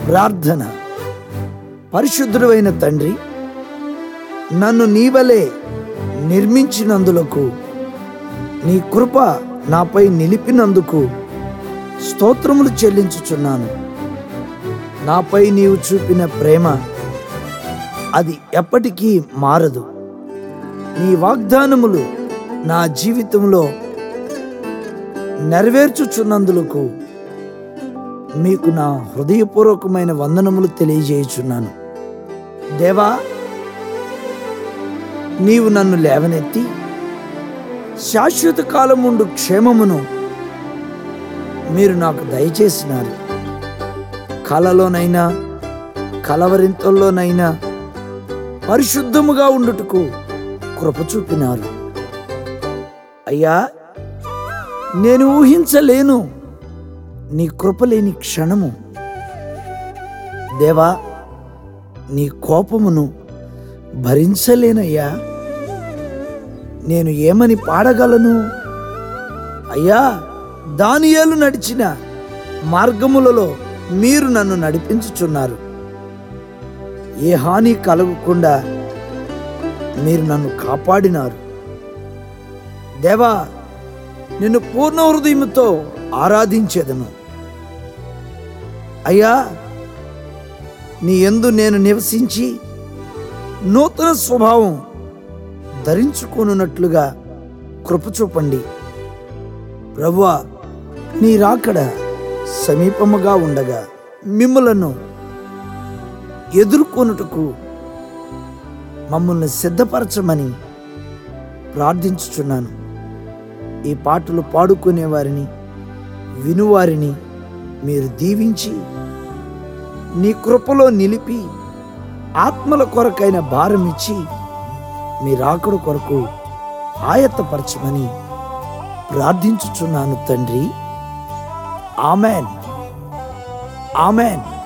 ప్రార్థన పరిశుద్ధుడైన తండ్రి నన్ను నీవలే నిర్మించినందులకు నీ కృప నాపై నిలిపినందుకు స్తోత్రములు చెల్లించుచున్నాను నాపై నీవు చూపిన ప్రేమ అది ఎప్పటికీ మారదు నీ వాగ్దానములు నా జీవితంలో నెరవేర్చుచున్నందులకు మీకు నా హృదయపూర్వకమైన వందనములు తెలియజేయుచున్నాను దేవా నీవు నన్ను లేవనెత్తి శాశ్వత కాలముండు క్షేమమును మీరు నాకు దయచేసినారు కలలోనైనా కలవరింతల్లోనైనా పరిశుద్ధముగా ఉండుటకు కృప చూపినారు అయ్యా నేను ఊహించలేను నీ కృపలేని క్షణము దేవా నీ కోపమును భరించలేనయ్యా నేను ఏమని పాడగలను అయ్యా దానియేలు నడిచిన మార్గములలో మీరు నన్ను నడిపించుచున్నారు ఏ హాని కలగకుండా మీరు నన్ను కాపాడినారు దేవా నిన్ను పూర్ణ హృదయముతో ఆరాధించేదను అయ్యా నీ యందు నేను నివసించి నూతన స్వభావం ధరించుకొనున్నట్లుగా కృప చూపండి ప్రభువా నీ రాకడ సమీపముగా ఉండగా మిమ్మలను ఎదుర్కొనుటకు మమ్మల్ని సిద్ధపరచమని ప్రార్థించుచున్నాను ఈ పాటలు పాడుకునే వారిని వినువారిని మీరు దీవించి నీ కృపలో నిలిపి ఆత్మల కొరకైన భారం ఇచ్చి మీ రాకడ కొరకు ఆయత్తపరచమని ప్రార్థించుచున్నాను తండ్రి ఆమెన్ ఆమెన్